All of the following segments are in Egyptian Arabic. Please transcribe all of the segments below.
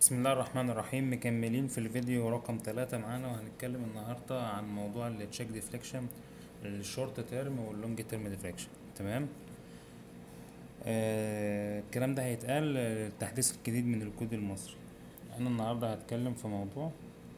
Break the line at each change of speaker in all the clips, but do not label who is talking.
بسم الله الرحمن الرحيم مكملين في الفيديو رقم ثلاثة معانا وهنتكلم النهاردة عن موضوع التشيك ديفليكشن الشورت تيرم واللونج تيرم ديفليكشن تمام آه الكلام ده هيتقال آه، التحديث الجديد من الكود المصري انا النهاردة هتكلم في موضوع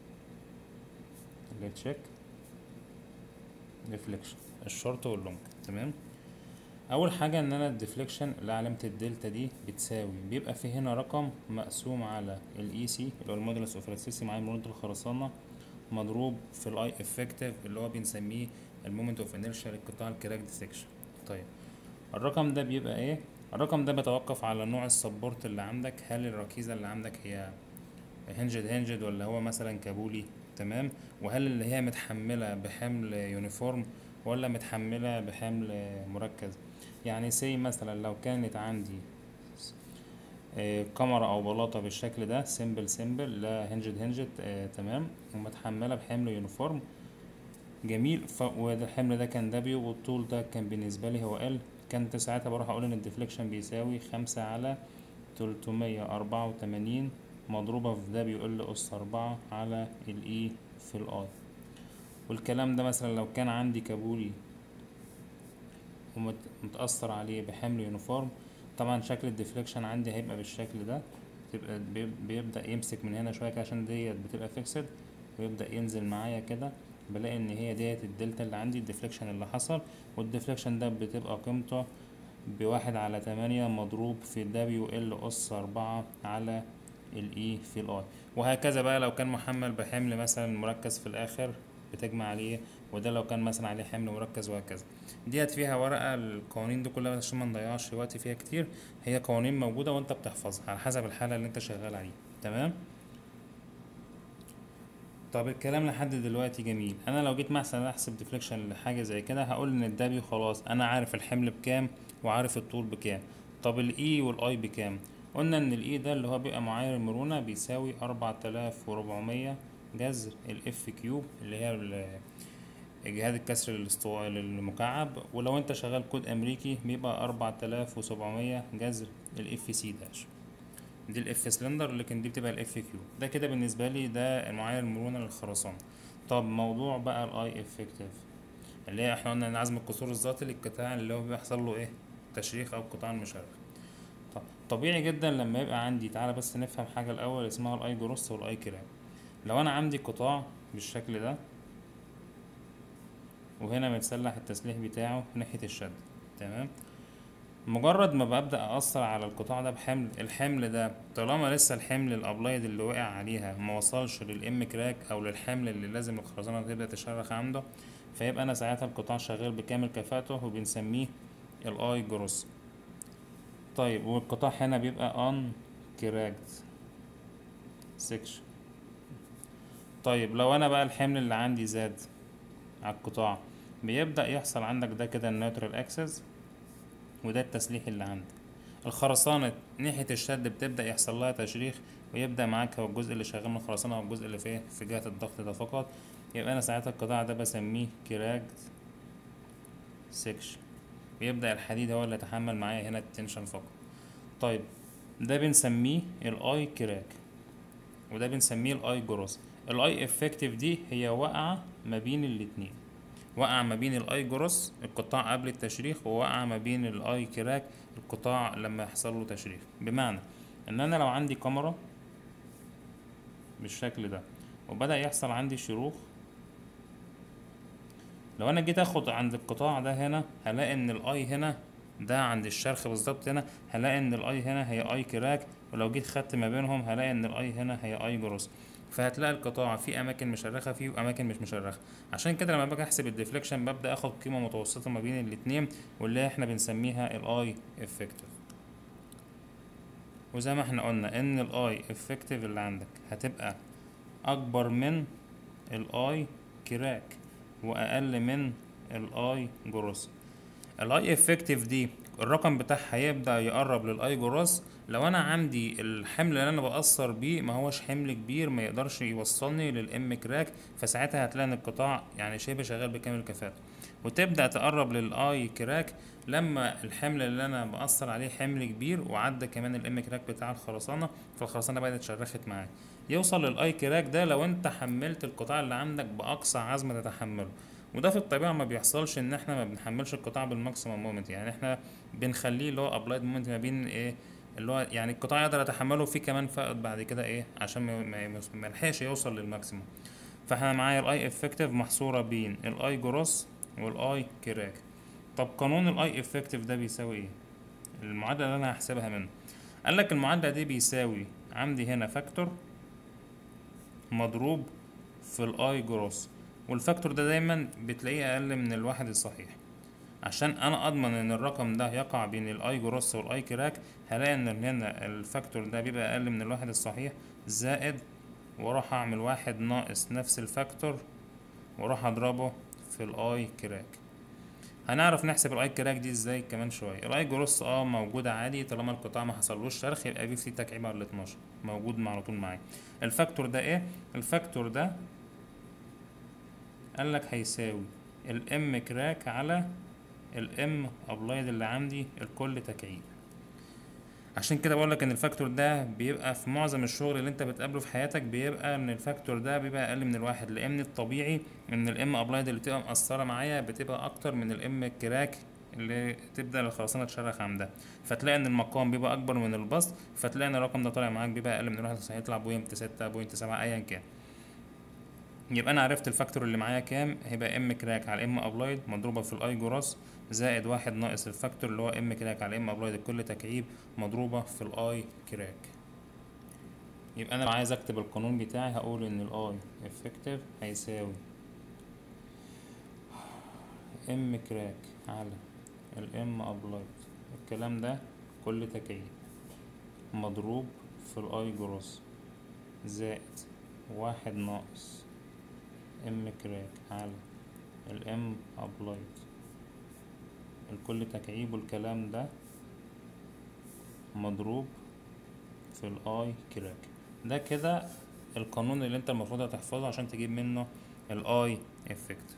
التشيك ديفليكشن الشورت واللونج تمام اول حاجه ان انا الديفليكشن اللي علامه الدلتا دي بتساوي بيبقى في هنا رقم مقسوم على الاي سي اللي هو المودولس اوف ريسيسي مع مرونه الخرسانه مضروب في الاي افكتيف اللي هو بنسميه المومنت اوف انيرشيا للقطاع الكراك ديسكشن طيب الرقم ده بيبقى ايه الرقم ده بيتوقف على نوع السبورت اللي عندك هل الركيزه اللي عندك هي هنجد هنجد ولا هو مثلا كابولي تمام وهل اللي هي متحمله بحمل يونيفورم ولا متحمله بحمل مركز يعني سي مثلا لو كانت عندي آه، كاميرا او بلاطه بالشكل ده سيمبل سيمبل لا هنجد هنجد آه تمام ومتحمله بحمل يونيفورم جميل ف... والحمل ده كان دبليو والطول ده كان بالنسبه لي هو ال كنت ساعتها بروح اقول ان الديفليكشن بيساوي خمسة على تلتمية أربعة وتمانين مضروبة في دبليو ال أس أربعة على الإي في الآي والكلام ده مثلا لو كان عندي كابولي ومتأثر عليه بحمل يونيفورم طبعا شكل الديفليكشن عندي هيبقى بالشكل ده تبقى بي- بيبدأ يمسك من هنا شوية كده عشان ديت بتبقى فيكسد ويبدأ ينزل معايا كده بلاقي ان هي ديت الدلتا اللي عندي الديفليكشن اللي حصل والديفليكشن ده بتبقى قيمته بواحد على تمانية مضروب في دبليو ال أس أربعة على الإي في الآي وهكذا بقى لو كان محمل بحمل مثلا مركز في الآخر بتجمع عليه وده لو كان مثلا عليه حمل مركز وهكذا ديت فيها ورقة القوانين دي كلها عشان ما نضيعش وقت فيها كتير هي قوانين موجودة وانت بتحفظها على حسب الحالة اللي انت شغال عليها تمام طب الكلام لحد دلوقتي جميل انا لو جيت مثلا احسب ديفليكشن لحاجه زي كده هقول ان الدبليو خلاص انا عارف الحمل بكام وعارف الطول بكام طب الاي والاي بكام قلنا ان الاي ده اللي هو بيبقى معايير المرونه بيساوي أربعة آلاف وربعمية جذر الاف كيوب اللي هي ال- جهاد الكسر الاستواء المكعب ولو انت شغال كود امريكي بيبقى أربعة آلاف وسبعمية جذر الاف سي داش دي الاف سلندر لكن دي بتبقى الاف كيو ده كده بالنسبه لي ده معايير المرونه للخرسانه طب موضوع بقى الاي افكتيف اللي هي احنا قلنا ان عزم الكسور الذاتي للقطاع اللي هو بيحصل له ايه تشريخ او قطاع المشرخ طب طبيعي جدا لما يبقى عندي تعالى بس نفهم حاجه الاول اسمها الاي جروس والاي كراب لو انا عندي قطاع بالشكل ده وهنا متسلح التسليح بتاعه ناحيه الشد تمام مجرد ما ببدأ أأثر على القطاع ده بحمل الحمل ده طالما لسه الحمل الأبلايد اللي وقع عليها ما وصلش للإم كراك أو للحمل اللي لازم الخرسانة تبدأ تشرخ عنده فيبقى أنا ساعتها القطاع شغال بكامل كفاءته وبنسميه الأي جروس طيب والقطاع هنا بيبقى ان كراكد سكشن طيب لو أنا بقى الحمل اللي عندي زاد على القطاع بيبدأ يحصل عندك ده كده النيوترال اكسس وده التسليح اللي عندك الخرسانة ناحية الشد بتبدأ يحصل لها تشريخ ويبدأ معاك هو الجزء اللي شغال من الخرسانة أو الجزء اللي فيه في جهة الضغط ده فقط يبقى أنا ساعتها القطاع ده بسميه كراكد سكشن ويبدأ الحديد هو اللي يتحمل معايا هنا التنشن فقط طيب ده بنسميه الاي كراك وده بنسميه الاي جروس الاي افكتيف دي هي واقعة ما بين الاتنين وقع ما بين الاي جروس القطاع قبل التشريخ ووقع ما بين الاي كراك القطاع لما يحصل له تشريخ بمعنى ان انا لو عندي كاميرا بالشكل ده وبدأ يحصل عندي شروخ لو انا جيت اخد عند القطاع ده هنا هلاقي ان الاي هنا ده عند الشرخ بالظبط هنا هلاقي ان الاي هنا هي اي كراك ولو جيت خدت ما بينهم هلاقي ان الاي هنا هي اي جروس فهتلاقي القطاع في اماكن مشرخه فيه واماكن مش مشرخه عشان كده لما باجي احسب الديفليكشن ببدا اخد قيمه متوسطه ما بين الاتنين واللي احنا بنسميها الاي افكتيف وزي ما احنا قلنا ان الاي افكتيف اللي عندك هتبقى اكبر من الاي كراك واقل من الاي جروس الاي افكتيف دي الرقم بتاعها هيبدا يقرب للاي جروس لو انا عندي الحمل اللي انا باثر بيه ما هوش حمل كبير ما يقدرش يوصلني للام كراك فساعتها هتلاقي ان القطاع يعني شبه شغال بكامل كفاءته وتبدأ تقرب للاي كراك لما الحمل اللي انا بأثر عليه حمل كبير وعدى كمان الام كراك بتاع الخرسانة فالخرسانة بدأت شرخت معاه يوصل للاي كراك ده لو انت حملت القطاع اللي عندك بأقصى عزم تتحمله وده في الطبيعة ما بيحصلش ان احنا ما بنحملش القطاع بالماكسيمم مومنت يعني احنا بنخليه اللي هو ابلايد مومنت ما بين ايه اللي هو يعني القطاع يقدر يتحمله في كمان فائض بعد كده ايه عشان ما ما- ما يلحقش يوصل للماكسيمم فاحنا معايا الاي افكتيف محصورة بين الاي جروس والاي كراك طب قانون الاي افكتيف ده بيساوي ايه المعادلة اللي انا هحسبها منه قال لك المعادلة دي بيساوي عندي هنا فاكتور مضروب في الاي جروس والفاكتور ده دايما بتلاقيه اقل من الواحد الصحيح عشان انا اضمن ان الرقم ده يقع بين الاي جروس والاي كراك هلاقي ان هنا الفاكتور ده بيبقى اقل من الواحد الصحيح زائد واروح اعمل واحد ناقص نفس الفاكتور واروح اضربه في الاي كراك هنعرف نحسب الاي كراك دي ازاي كمان شويه الاي جروس اه موجوده عادي طالما القطاع ما حصلوش شرخ يبقى في فيه تكعيب على ال 12 موجود على طول معايا الفاكتور ده ايه الفاكتور ده قال لك هيساوي الام كراك على الام ابلايد اللي عندي الكل تكعيب عشان كده بقول لك ان الفاكتور ده بيبقى في معظم الشغل اللي انت بتقابله في حياتك بيبقى ان الفاكتور ده بيبقى اقل من الواحد لان الطبيعي ان الام ابلايد اللي بتبقى مقصره معايا بتبقى اكتر من الام كراك اللي تبدا الخرسانه تشرخ عندها فتلاقي ان المقام بيبقى اكبر من البسط فتلاقي ان الرقم ده طالع معاك بيبقى اقل من الواحد صحيح يطلع بوينت ستة بوينت سبعة ايا كان يبقى انا عرفت الفاكتور اللي معايا كام هيبقى ام كراك على ام ابلايد مضروبه في الاي جراس زائد واحد ناقص الفاكتور اللي هو ام كراك على ام ابلايد الكل تكعيب مضروبه في الاي كراك يبقى انا لو عايز اكتب القانون بتاعي هقول ان الاي افكتيف هيساوي ام كراك على الام ابلايد الكلام ده كل تكعيب مضروب في الاي جروس زائد واحد ناقص ام كراك على الام ابلايد الكل تكعيب والكلام ده مضروب في الاي كراك ده كده القانون اللي انت المفروض هتحفظه عشان تجيب منه الاي افكتيف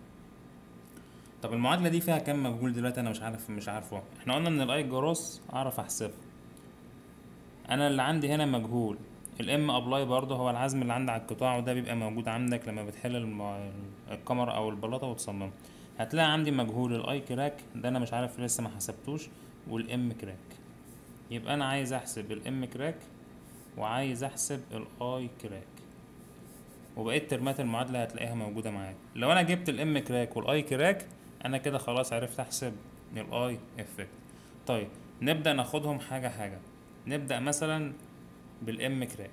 طب المعادله دي فيها كام مجهول دلوقتي انا مش عارف مش عارفه احنا قلنا ان الاي جروس اعرف احسبه انا اللي عندي هنا مجهول الام ابلاي برضه هو العزم اللي عندي على القطاع وده بيبقى موجود عندك لما بتحل الم- الكاميرا او البلاطه وتصممها هتلاقي عندي مجهول الاي كراك ده انا مش عارف لسه ما حسبتوش والام كراك يبقى انا عايز احسب الام كراك وعايز احسب الاي كراك وبقيت ترمات المعادله هتلاقيها موجوده معاك لو انا جبت الام كراك والاي كراك انا كده خلاص عرفت احسب الاي افكت طيب نبدا ناخدهم حاجه حاجه نبدا مثلا بالام كراك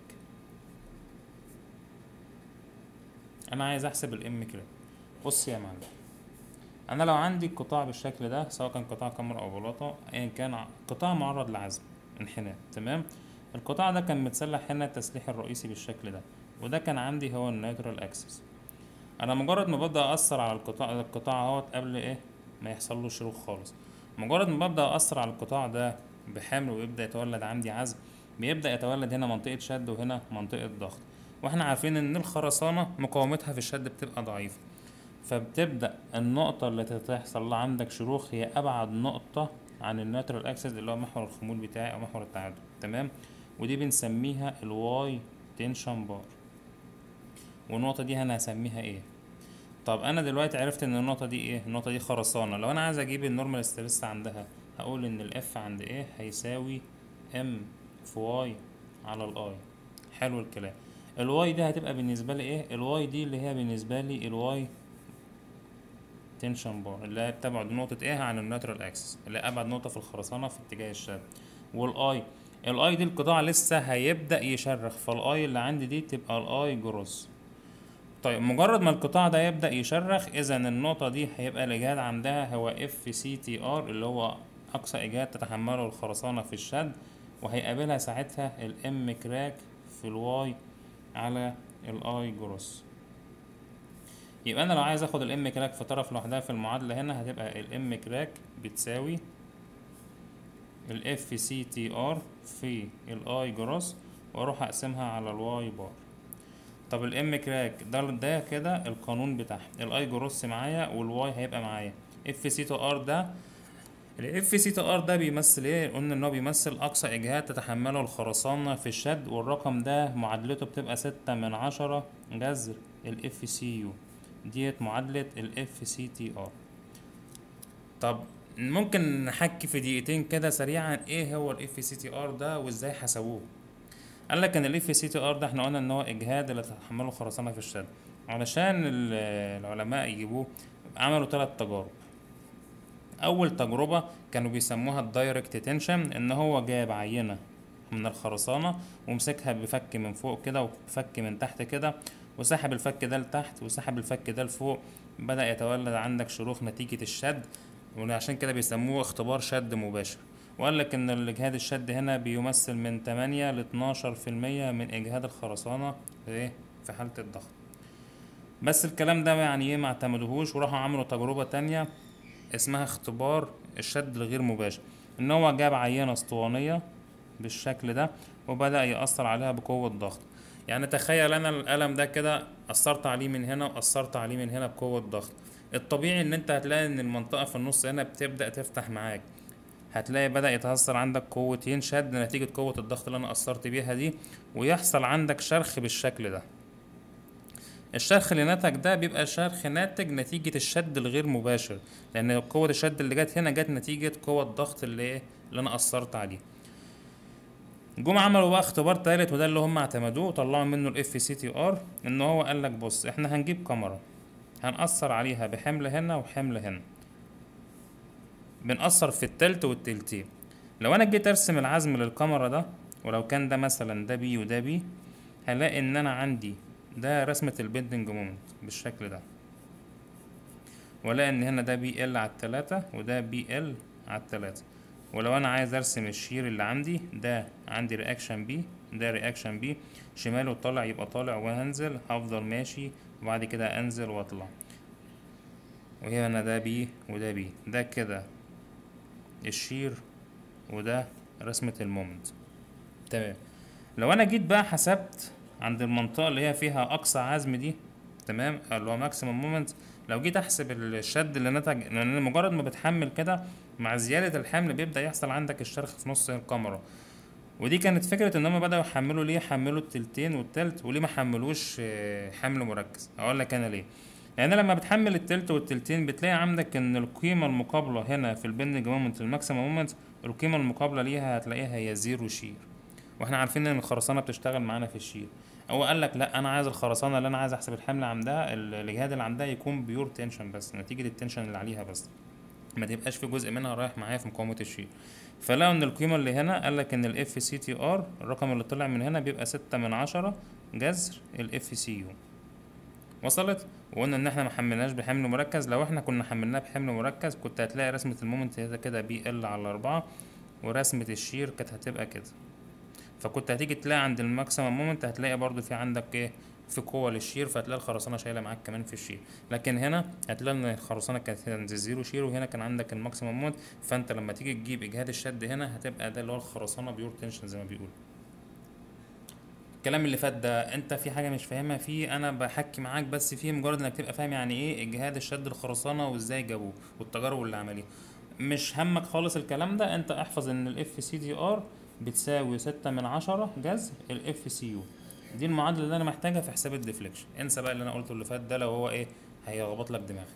انا عايز احسب الام كراك بص يا معلم انا لو عندي قطاع بالشكل ده سواء كان قطاع كاميرا او بلاطه ايا كان ع- قطاع معرض لعزم انحناء تمام القطاع ده كان متسلح هنا التسليح الرئيسي بالشكل ده وده كان عندي هو الناترال اكسس انا مجرد ما ببدا اثر على القطاع القطاع اهوت قبل ايه ما يحصل له شروخ خالص مجرد ما ببدا اثر على القطاع ده بحمل ويبدا يتولد عندي عزم بيبدا يتولد هنا منطقه شد وهنا منطقه ضغط واحنا عارفين ان الخرسانه مقاومتها في الشد بتبقى ضعيفه فبتبدا النقطه اللي تحصل لها عندك شروخ هي ابعد نقطه عن الناترال اكسس اللي هو محور الخمول بتاعي او محور التعادل تمام ودي بنسميها الواي تنشن بار والنقطه دي انا هسميها ايه طب انا دلوقتي عرفت ان النقطه دي ايه النقطه دي خرسانه لو انا عايز اجيب النورمال ستريس عندها هقول ان الاف عند ايه هيساوي ام في واي على الاي حلو الكلام الواي دي هتبقى بالنسبه لي ايه الواي دي اللي هي بالنسبه لي الواي تنشن بار اللي هي بتبعد نقطة ايه عن الناترال اكسس اللي هي ابعد نقطة في الخرسانة في اتجاه الشد والاي الاي دي القطاع لسه هيبدأ يشرخ فالاي اللي عندي دي تبقى الاي جروس طيب مجرد ما القطاع ده يبدأ يشرخ اذا النقطة دي هيبقى الاجهاد عندها هو اف سي تي ار اللي هو اقصى اجهاد تتحمله الخرسانة في الشد وهيقابلها ساعتها الام كراك في الواي على الاي جروس يبقى انا لو عايز اخد الام كراك في طرف لوحدها في المعادله هنا هتبقى الام كراك بتساوي الاف سي تي ار في الاي جروس واروح اقسمها على الواي بار طب الام كراك ده ده كده القانون بتاعها الاي جروس معايا والواي هيبقى معايا اف سي تو ار ده الاف سي تو ار ده بيمثل ايه قلنا ان هو بيمثل اقصى اجهاد تتحمله الخرسانة في الشد والرقم ده معادلته بتبقى ستة من عشرة جذر الاف سي يو ديت معادلة الاف سي تي ار طب ممكن نحكي في دقيقتين كده سريعا ايه هو الاف سي تي ار ده وازاي حسبوه قال لك ان الاف سي تي ار ده احنا قلنا ان هو اجهاد اللي تتحمله الخرسانة في الشد علشان ال- العلماء يجيبوه عملوا ثلاث تجارب اول تجربة كانوا بيسموها الدايركت تنشن ان هو جاب عينة من الخرسانة ومسكها بفك من فوق كده وفك من تحت كده وسحب الفك ده لتحت وسحب الفك ده لفوق بدأ يتولد عندك شروخ نتيجة الشد وعشان كده بيسموه اختبار شد مباشر وقال لك ان الاجهاد الشد هنا بيمثل من 8 ل 12% من اجهاد الخرسانة في ايه في حالة الضغط بس الكلام ده يعني ايه ما اعتمدوهوش وراحوا عملوا تجربة تانية اسمها اختبار الشد الغير مباشر ان هو جاب عينة اسطوانية بالشكل ده وبدأ يأثر عليها بقوة ضغط يعني تخيل انا القلم ده كده أثرت عليه من هنا وأثرت عليه من هنا بقوة ضغط الطبيعي ان انت هتلاقي ان المنطقة في النص هنا بتبدأ تفتح معاك هتلاقي بدأ يتأثر عندك قوتين شد نتيجة قوة الضغط اللي انا أثرت بيها دي ويحصل عندك شرخ بالشكل ده الشرخ اللي نتج ده بيبقى شرخ ناتج نتيجة الشد الغير مباشر لأن قوة الشد اللي جت هنا جت نتيجة قوة الضغط اللي ايه اللي أنا أثرت عليه جم عملوا بقى اختبار تالت وده اللي هم اعتمدوه وطلعوا منه الاف سي تي ار ان هو قال لك بص احنا هنجيب كاميرا هنأثر عليها بحمل هنا وحمل هنا بنأثر في التلت والتلتين لو انا جيت ارسم العزم للكاميرا ده ولو كان ده مثلا ده بي وده بي هلاقي ان انا عندي ده رسمة البندنج مومنت بالشكل ده ولاقي ان هنا ده بي ال على التلاتة وده بي ال على التلاتة ولو انا عايز ارسم الشير اللي عندي ده عندي رياكشن بي ده رياكشن بي شماله طالع يبقى طالع وهنزل هفضل ماشي وبعد كده انزل واطلع وهنا ده بي وده بي ده كده الشير وده رسمة المومنت تمام لو انا جيت بقى حسبت عند المنطقة اللي هي فيها اقصى عزم دي تمام اللي هو ماكسيمم مومنت لو جيت احسب الشد اللي نتج لان مجرد ما بتحمل كده مع زيادة الحمل بيبدأ يحصل عندك الشرخ في نص الكاميرا ودي كانت فكرة ان هم بدأوا يحملوا ليه حملوا التلتين والتلت وليه ما حملوش آه، حمل مركز اقول لك انا ليه لان لما بتحمل التلت والتلتين بتلاقي عندك ان القيمة المقابلة هنا في البندنج مومنت الماكسيمم مومنت القيمة المقابلة ليها هتلاقيها هي زيرو شير واحنا عارفين ان الخرسانة بتشتغل معانا في الشير هو قال لك لا انا عايز الخرسانة اللي انا عايز احسب الحمل عندها ال- الاجهاد اللي عندها يكون بيور تنشن بس نتيجة التنشن اللي عليها بس ما تبقاش في جزء منها رايح معايا في مقاومة الشير فلقوا ان القيمة اللي هنا قال لك ان الاف سي تي ار الرقم اللي طلع من هنا بيبقى ستة من عشرة جذر الاف سي يو وصلت وقلنا ان احنا ما حملناش بحمل مركز لو احنا كنا حملناه بحمل مركز كنت هتلاقي رسمة المومنت هنا كده بي ال على أربعة ورسمة الشير كانت هتبقى كده فكنت هتيجي تلاقي عند الماكسيمم مومنت هتلاقي برضو في عندك ايه في قوة للشير فهتلاقي الخرسانة شايلة معاك كمان في الشير لكن هنا هتلاقي ان الخرسانة كانت عند الزيرو شير وهنا كان عندك الماكسيمم مومنت فانت لما تيجي تجيب اجهاد الشد هنا هتبقى ده اللي هو الخرسانة بيور تنشن زي ما بيقولوا الكلام اللي فات ده انت في حاجه مش فاهمها فيه انا بحكي معاك بس فيه مجرد انك تبقى فاهم يعني ايه اجهاد الشد الخرسانه وازاي جابوه والتجارب اللي عمليها مش همك خالص الكلام ده انت احفظ ان الاف سي دي ار بتساوي ستة من عشرة جذر الاف سي يو دي المعادله اللي انا محتاجها في حساب الديفليكشن انسى بقى اللي انا قلته اللي فات ده لو هو ايه هيغبط لك دماغك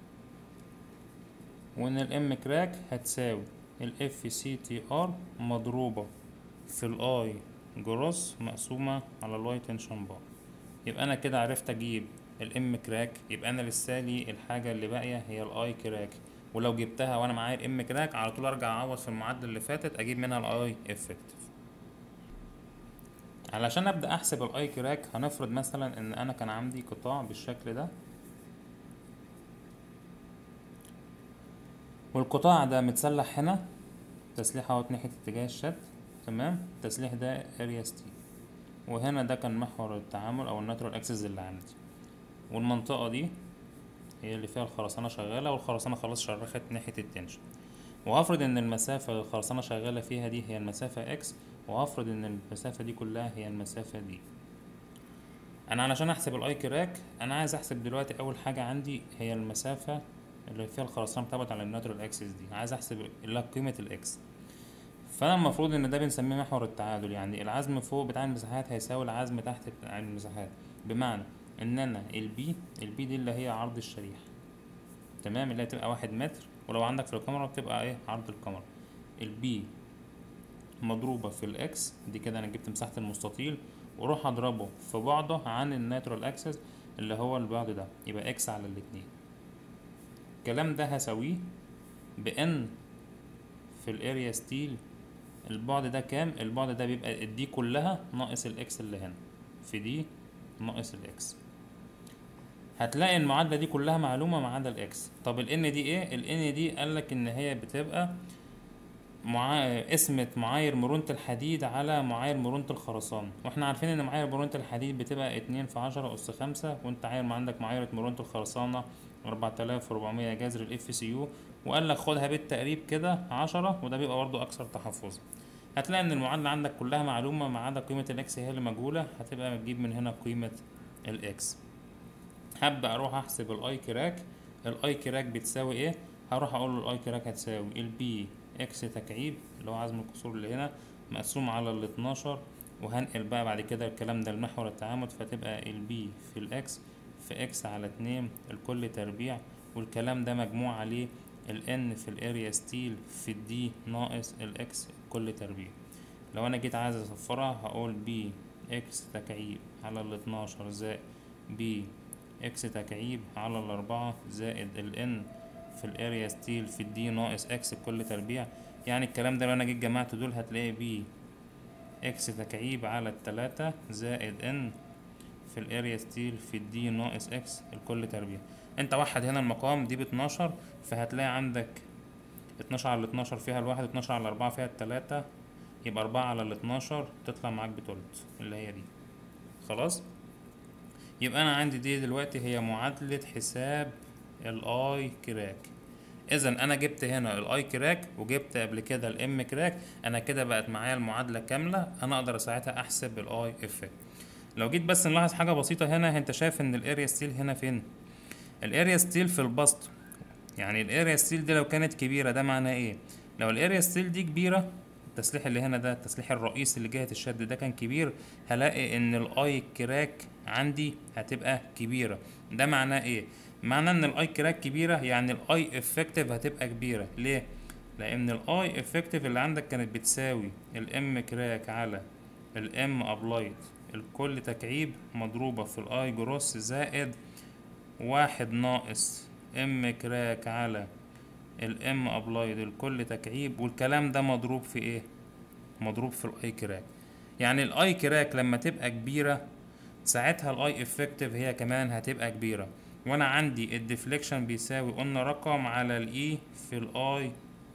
وان الام كراك هتساوي الاف سي تي ار مضروبه في الاي جروس مقسومة على الواي تنشن بار يبقى انا كده عرفت اجيب الام كراك يبقى انا لسه لي الحاجة اللي باقية هي الاي كراك ولو جبتها وانا معايا الام كراك على طول ارجع اعوض في المعادلة اللي فاتت اجيب منها الاي افكتيف علشان ابدا احسب الاي كراك هنفرض مثلا ان انا كان عندي قطاع بالشكل ده والقطاع ده متسلح هنا تسليح اهوت ناحية اتجاه الشد تمام التسليح ده اريا ستي وهنا ده كان محور التعامل او الناترال اكسس اللي عندي والمنطقة دي هي اللي فيها الخرسانة شغالة والخرسانة خلاص شرخت ناحية التنشن وهفرض ان المسافة اللي الخرسانة شغالة فيها دي هي المسافة اكس وهفرض ان المسافة دي كلها هي المسافة دي انا علشان احسب الاي كراك انا عايز احسب دلوقتي اول حاجه عندي هي المسافه اللي فيها الخرسانه بتبعد على الناترال اكسس دي عايز احسب اللي هي قيمه الاكس فانا المفروض ان ده بنسميه محور التعادل يعني العزم فوق بتاع المساحات هيساوي العزم تحت بتاع المساحات بمعنى ان انا البي البي دي اللي هي عرض الشريحه تمام اللي هتبقى واحد متر ولو عندك في الكاميرا بتبقى ايه عرض الكاميرا البي مضروبة في الاكس دي كده انا جبت مساحة المستطيل واروح اضربه في بعده عن الناترال اكسس اللي هو البعد ده يبقى اكس على الاتنين الكلام ده هساويه بان في الاريا ستيل البعد ده كام البعد ده بيبقى الدي كلها ناقص الاكس اللي هنا في دي ناقص الاكس هتلاقي المعادلة دي كلها معلومة ما عدا الاكس طب ال n دي ايه ال n دي قالك ان هي بتبقى مع... اسمة معايير مرونة الحديد على معايير مرونة الخرسانة واحنا عارفين ان معايير مرونة الحديد بتبقى اتنين في عشرة أس خمسة وانت عاير ما عندك معايير مرونة الخرسانة أربعة آلاف وربعمية جذر الاف سي يو وقال لك خدها بالتقريب كده عشرة وده بيبقى برضه أكثر تحفظا هتلاقي ان المعادلة عندك كلها معلومة ما عدا قيمة الاكس هي اللي مجهولة هتبقى بتجيب من هنا قيمة الاكس هبدأ أروح أحسب الأي كراك الأي كراك بتساوي إيه؟ هروح أقول له الأي كراك هتساوي البي إكس تكعيب اللي هو عزم الكسور اللي هنا مقسوم على الاتناشر وهنقل بقى بعد كده الكلام ده لمحور التعامد فتبقى البي في الإكس في إكس على اتنين الكل تربيع والكلام ده مجموع عليه الإن في الأريا ستيل في الدي ناقص الإكس كل تربيع لو أنا جيت عايز أصفرها هقول بي إكس تكعيب على الاتناشر زائد بي اكس تكعيب على الأربعة زائد ال n في الاريا ستيل في الدي ناقص اكس بكل تربيع يعني الكلام ده لو انا جيت جمعت دول هتلاقي بي اكس تكعيب على التلاتة زائد n في الاريا ستيل في الدي ناقص اكس الكل تربيع انت وحد هنا المقام دي باتناشر فهتلاقي عندك اتناشر على الاتناشر فيها الواحد اتناشر على الأربعة فيها التلاتة يبقى أربعة على الاتناشر تطلع معاك بتلت اللي هي دي خلاص يبقى انا عندي دي دلوقتي هي معادلة حساب الاي كراك اذا انا جبت هنا الاي كراك وجبت قبل كده الام كراك انا كده بقت معايا المعادلة كاملة انا اقدر ساعتها احسب الاي افكت لو جيت بس نلاحظ حاجة بسيطة هنا انت شايف ان الاريا ستيل هنا فين الاريا ستيل في البسط يعني الاريا ستيل دي لو كانت كبيرة ده معناه ايه لو الاريا ستيل دي كبيرة التسليح اللي هنا ده التسليح الرئيسي اللي جهة الشد ده كان كبير هلاقي ان الاي كراك عندي هتبقى كبيرة ده معناه ايه معناه ان الاي كراك كبيرة يعني الاي افكتيف هتبقى كبيرة ليه لان الاي افكتيف اللي عندك كانت بتساوي الام كراك على الام ابلايد الكل تكعيب مضروبة في الاي جروس زائد واحد ناقص ام كراك على الام ابلايد الكل تكعيب والكلام ده مضروب في ايه مضروب في الاي كراك يعني الاي كراك لما تبقى كبيره ساعتها الاي افكتيف هي كمان هتبقى كبيره وانا عندي الديفليكشن بيساوي قلنا رقم على الاي في الاي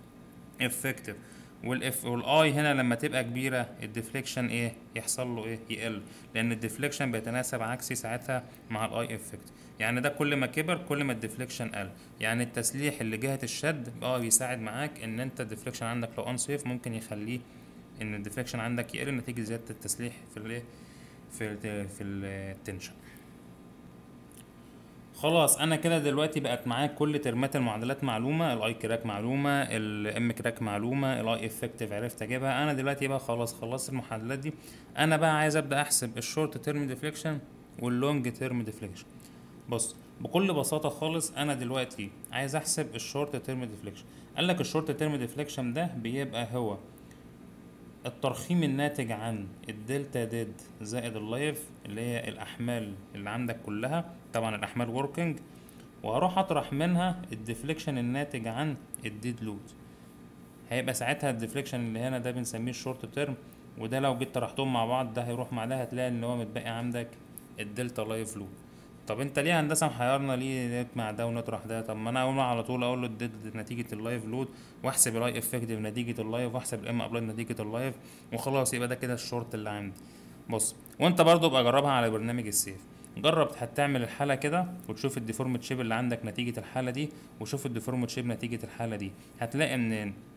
افكتيف والاف والاي هنا لما تبقى كبيره الديفليكشن ايه يحصل له ايه يقل لان الديفليكشن بيتناسب عكسي ساعتها مع الاي افكت يعني ده كل ما كبر كل ما الديفليكشن قل يعني التسليح اللي جهه الشد اه بيساعد معاك ان انت الديفليكشن عندك لو انسيف ممكن يخليه ان الديفليكشن عندك يقل نتيجه زياده التسليح في الايه في ال في التنشن خلاص انا كده دلوقتي بقت معايا كل ترمات المعادلات معلومه الاي كراك معلومه الام كراك معلومه الاي افكتيف عرفت اجيبها انا دلوقتي بقى خلاص خلصت المحادلات دي انا بقى عايز ابدا احسب الشورت تيرم ديفليكشن واللونج تيرم ديفليكشن بص بكل بساطه خالص انا دلوقتي عايز احسب الشورت تيرم ديفليكشن قال لك الشورت تيرم ديفليكشن ده بيبقى هو الترخيم الناتج عن الدلتا ديد زائد اللايف اللي هي الاحمال اللي عندك كلها طبعا الاحمال وركينج وهروح اطرح منها الديفليكشن الناتج عن الديد لود هيبقى ساعتها الديفليكشن اللي هنا ده بنسميه الشورت تيرم وده لو جيت طرحتهم مع بعض ده هيروح مع ده هتلاقي ان هو متبقي عندك الدلتا لايف لود طب انت ليه هندسه محيرنا ليه نجمع ده ونطرح ده طب ما انا اقوم على طول اقول له الديد نتيجه اللايف لود واحسب الاي افكتيف نتيجه اللايف واحسب الام ابلايد نتيجه اللايف وخلاص يبقى ده كده الشورت اللي عندي بص وانت برضو ابقى جربها على برنامج السيف جرب هتعمل الحالة كده وتشوف الديفورمت شيب اللي عندك نتيجة الحالة دي وشوف الديفورمت شيب نتيجة الحالة دي هتلاقي ان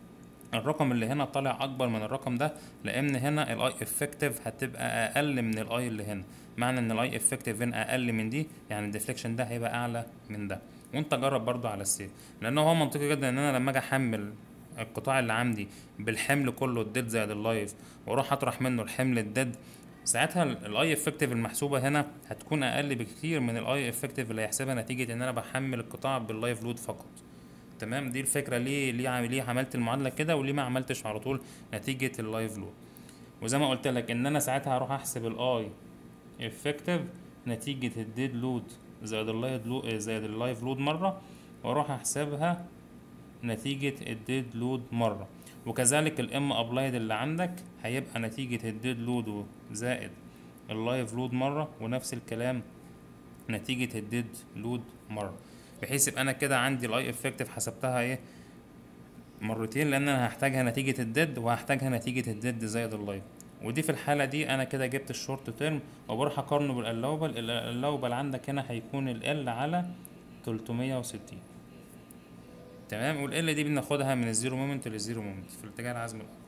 الرقم اللي هنا طالع اكبر من الرقم ده لان هنا الاي افكتيف هتبقى اقل من الاي اللي هنا معنى ان الاي افكتيف هنا اقل من دي يعني الديفليكشن ده هيبقى اعلى من ده وانت جرب برضو على السيف لان هو منطقي جدا ان انا لما اجي احمل القطاع اللي عندي بالحمل كله الديد زائد اللايف واروح اطرح منه الحمل الديد ساعتها الاي افكتيف المحسوبه هنا هتكون اقل بكتير من الاي افكتيف اللي هيحسبها نتيجه ان انا بحمل القطاع باللايف لود فقط تمام دي الفكره ليه ليه عم- ليه عملت المعادله كده وليه ما عملتش على طول نتيجه اللايف لود وزي ما قلت لك ان انا ساعتها هروح احسب الاي افكتيف نتيجه الديد لود زائد اللايف لود زائد اللايف لود مره واروح احسبها نتيجة الديد لود مرة وكذلك الام ابلايد اللي عندك هيبقى نتيجة الديد لود زائد اللايف لود مرة ونفس الكلام نتيجة الديد لود مرة بحيث يبقى انا كده عندي الاي افكتيف حسبتها ايه مرتين لان انا هحتاجها نتيجة الديد وهحتاجها نتيجة الديد زائد اللايف ودي في الحالة دي انا كده جبت الشورت تيرم وبروح اقارنه بالالاوبل الالاوبل عندك هنا هيكون ال على 360 تمام وال دي بناخدها من الزيرو مومنت للزيرو مومنت في الاتجاه العزم الأول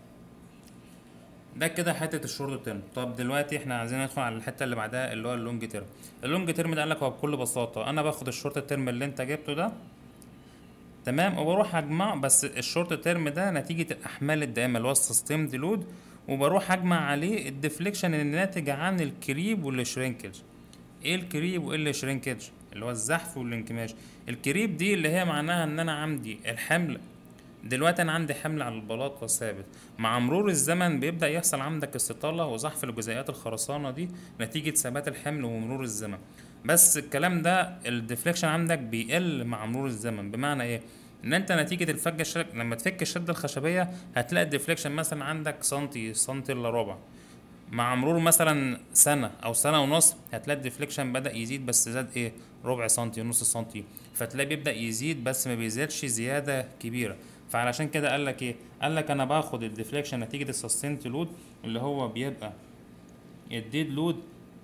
ده كده حته الشورت تيرم طب دلوقتي احنا عايزين ندخل على الحته اللي بعدها اللي هو اللونج تيرم اللونج تيرم ده قال لك هو بكل بساطه انا باخد الشورت تيرم اللي انت جبته ده تمام وبروح اجمع بس الشورت تيرم ده نتيجه الاحمال الدائمه اللي هو السستيمد لود وبروح اجمع عليه الديفليكشن الناتج عن الكريب والشرينكج ايه الكريب وايه الشرينكج اللي هو الزحف والانكماش الكريب دي اللي هي معناها ان انا عندي الحمل دلوقتي انا عندي حمل على البلاط ثابت مع مرور الزمن بيبدا يحصل عندك استطاله وزحف لجزيئات الخرسانه دي نتيجه ثبات الحمل ومرور الزمن بس الكلام ده الديفليكشن عندك بيقل مع مرور الزمن بمعنى ايه ان انت نتيجه الفك الشد لما تفك الشده الخشبيه هتلاقي الديفليكشن مثلا عندك سنتي سنتي الا ربع مع مرور مثلا سنة أو سنة ونص هتلاقي الديفليكشن بدأ يزيد بس زاد إيه ربع سنتي نص سنتي فتلاقي بيبدأ يزيد بس ما بيزيدش زيادة كبيرة فعلشان كده قال لك إيه قال لك أنا باخد الديفليكشن نتيجة السستينت لود اللي هو بيبقى الديد لود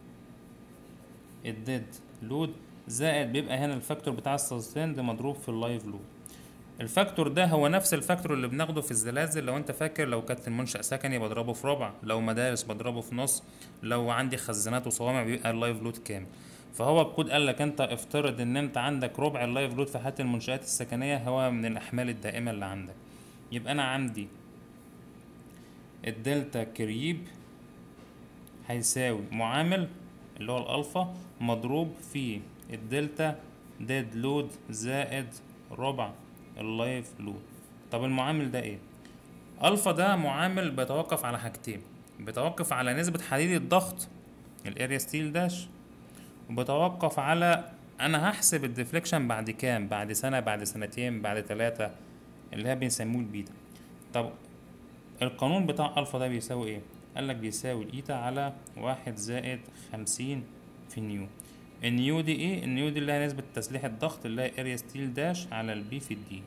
الديد لود زائد بيبقى هنا الفاكتور بتاع السستيند مضروب في اللايف لود الفاكتور ده هو نفس الفاكتور اللي بناخده في الزلازل لو انت فاكر لو كانت المنشأ سكني بضربه في ربع لو مدارس بضربه في نص لو عندي خزانات وصوامع بيبقى اللايف لود كامل فهو الكود قال لك انت افترض ان انت عندك ربع اللايف لود في حالة المنشآت السكنية هو من الأحمال الدائمة اللي عندك يبقى أنا عندي الدلتا كريب هيساوي معامل اللي هو الألفا مضروب في الدلتا ديد لود زائد ربع اللايف لود طب المعامل ده ايه الفا ده معامل بيتوقف على حاجتين بيتوقف على نسبة حديد الضغط الاريا ستيل داش وبيتوقف على انا هحسب الديفليكشن بعد كام بعد سنة بعد سنتين بعد ثلاثة اللي هي بنسموه البيتا طب القانون بتاع الفا ده بيساوي ايه قال لك بيساوي الايتا على واحد زائد خمسين في نيو النيو دي ايه النيو دي اللي هي نسبة تسليح الضغط اللي هي اريا ستيل داش على البي في الدي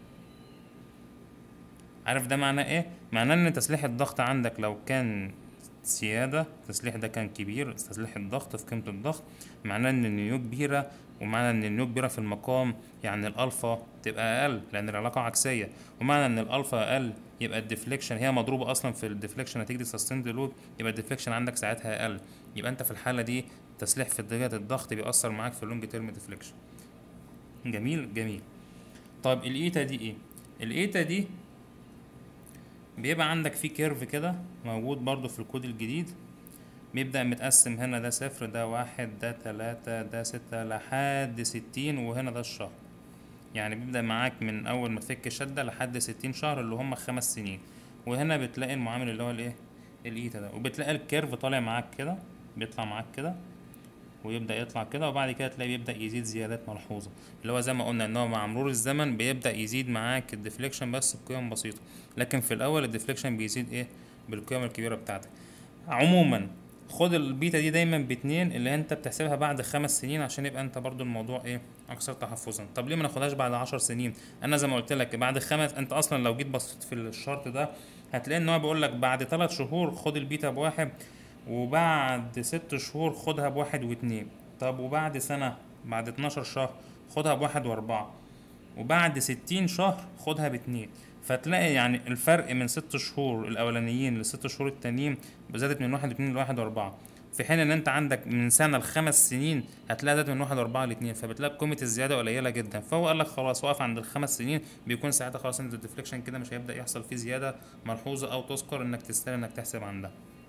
عارف ده معناه ايه معناه ان تسليح الضغط عندك لو كان سيادة التسليح ده كان كبير تسليح الضغط في قيمة الضغط معناه ان النيو كبيرة ومعنى ان النيو كبيرة في المقام يعني الالفا تبقى اقل لان العلاقة عكسية ومعنى ان الالفا اقل يبقى الديفليكشن هي مضروبة اصلا في الديفليكشن نتيجة السستيند لود يبقى الديفليكشن عندك ساعتها اقل يبقى انت في الحالة دي التسليح في اتجاه الضغط بيأثر معاك في اللونج تيرم ديفليكشن جميل جميل طب الايتا دي ايه الايتا دي بيبقى عندك فيه كيرف كده موجود برضو في الكود الجديد بيبدأ متقسم هنا ده صفر ده واحد ده تلاتة ده ستة لحد ستين وهنا ده الشهر يعني بيبدأ معاك من أول ما تفك الشدة لحد ستين شهر اللي هم خمس سنين وهنا بتلاقي المعامل اللي هو الايه الايتا ده وبتلاقي الكيرف طالع معاك كده بيطلع معاك كده ويبدأ يطلع كده وبعد كده تلاقيه بيبدأ يزيد زيادات ملحوظة اللي هو زي ما قلنا ان هو مع مرور الزمن بيبدأ يزيد معاك الديفليكشن بس بقيم بسيطة لكن في الأول الديفليكشن بيزيد ايه بالقيم الكبيرة بتاعتك عموما خد البيتا دي دايما باتنين اللي انت بتحسبها بعد خمس سنين عشان يبقى انت برضو الموضوع ايه اكثر تحفظا طب ليه ما ناخدهاش بعد عشر سنين انا زي ما قلت لك بعد خمس انت اصلا لو جيت بصيت في الشرط ده هتلاقي ان هو بيقول لك بعد ثلاث شهور خد البيتا بواحد وبعد ست شهور خدها بواحد واتنين طب وبعد سنة بعد اتناشر شهر خدها بواحد واربعة وبعد ستين شهر خدها باتنين فتلاقي يعني الفرق من ست شهور الاولانيين لست شهور التانيين زادت من واحد اتنين لواحد واربعة في حين ان انت عندك من سنة لخمس سنين هتلاقي زادت من واحد واربعة لاتنين فبتلاقي قيمة الزيادة قليلة جدا فهو قال لك خلاص وقف عند الخمس سنين بيكون ساعتها خلاص انت الديفليكشن كده مش هيبدأ يحصل فيه زيادة ملحوظة او تذكر انك تستاهل انك تحسب عندها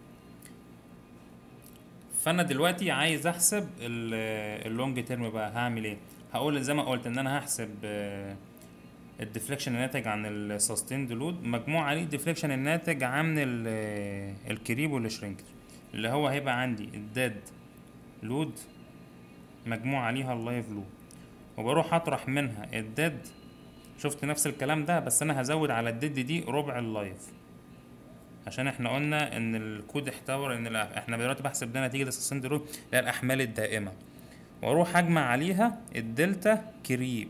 فانا دلوقتي عايز احسب اللونج تيرم بقى هعمل ايه هقول زي ما قلت ان انا هحسب آه، الديفليكشن الناتج عن السستيند لود مجموع عليه الديفليكشن الناتج عن ال- الكريب والشرينكج اللي هو هيبقى عندي الديد لود مجموع عليها اللايف لود وبروح اطرح منها الديد شفت نفس الكلام ده بس انا هزود على الديد دي ربع اللايف عشان احنا قلنا ان الكود احتوى ان الأ- احنا دلوقتي بحسب ده نتيجة السستيند لود اللي هي الاحمال الدائمة واروح اجمع عليها الدلتا كريب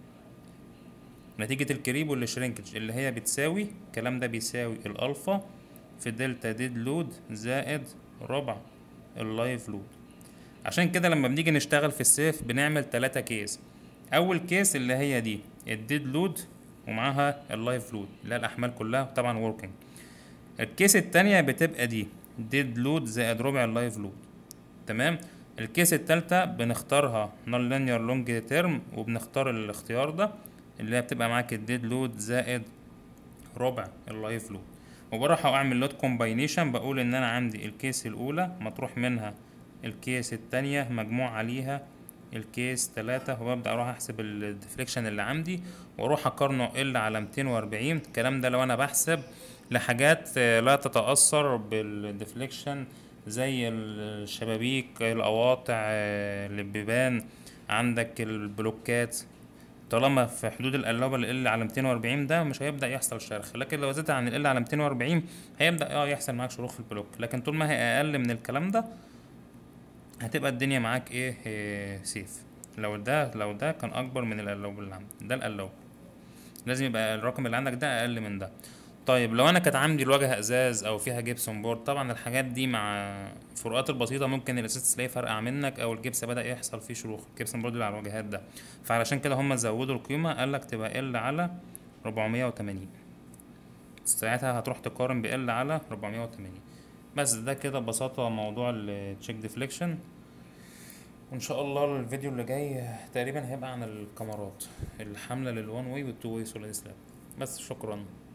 نتيجة الكريب والشرينكج اللي هي بتساوي الكلام ده بيساوي الألفا في دلتا ديد لود زائد ربع اللايف لود عشان كده لما بنيجي نشتغل في السيف بنعمل تلاتة كيس أول كيس اللي هي دي الديد لود ومعاها اللايف لود اللي هي الأحمال كلها طبعا وركينج الكيس التانية بتبقى دي ديد لود زائد ربع اللايف لود تمام الكيس التالتة بنختارها نون لينير لونج تيرم وبنختار الاختيار ده اللي هي بتبقى معاك الديد لود زائد ربع اللايف لود وبروح اعمل لود كومباينيشن بقول ان انا عندي الكيس الاولى مطروح منها الكيس التانية مجموع عليها الكيس تلاتة وببدأ اروح احسب الديفليكشن اللي عندي واروح اقارنه ال على 240 الكلام ده لو انا بحسب لحاجات آه، لا تتأثر بالديفليكشن زي الشبابيك القواطع آه، البيبان عندك البلوكات طالما في حدود القلابة ال على 240 ده مش هيبدأ يحصل شرخ لكن لو زدت عن ال على 240 هيبدأ اه يحصل معاك شروخ في البلوك لكن طول ما هي أقل من الكلام ده هتبقى الدنيا معاك ايه, إيه سيف لو ده لو ده كان أكبر من القلاب اللي عندك ده القلاب لازم يبقى الرقم اللي عندك ده أقل من ده طيب لو انا كانت عندي الواجهه ازاز او فيها جبسون بورد طبعا الحاجات دي مع الفروقات البسيطه ممكن الاساس تلاقيه فرقع منك او الجبس بدا يحصل فيه شروخ الجبسون بورد اللي على الواجهات ده فعلشان كده هم زودوا القيمه قال لك تبقى ال على 480 ساعتها هتروح تقارن بال على 480 بس ده كده ببساطه موضوع التشيك ديفليكشن وان شاء الله الفيديو اللي جاي تقريبا هيبقى عن الكاميرات الحامله للوان واي والتو واي سوليد سلاب بس شكرا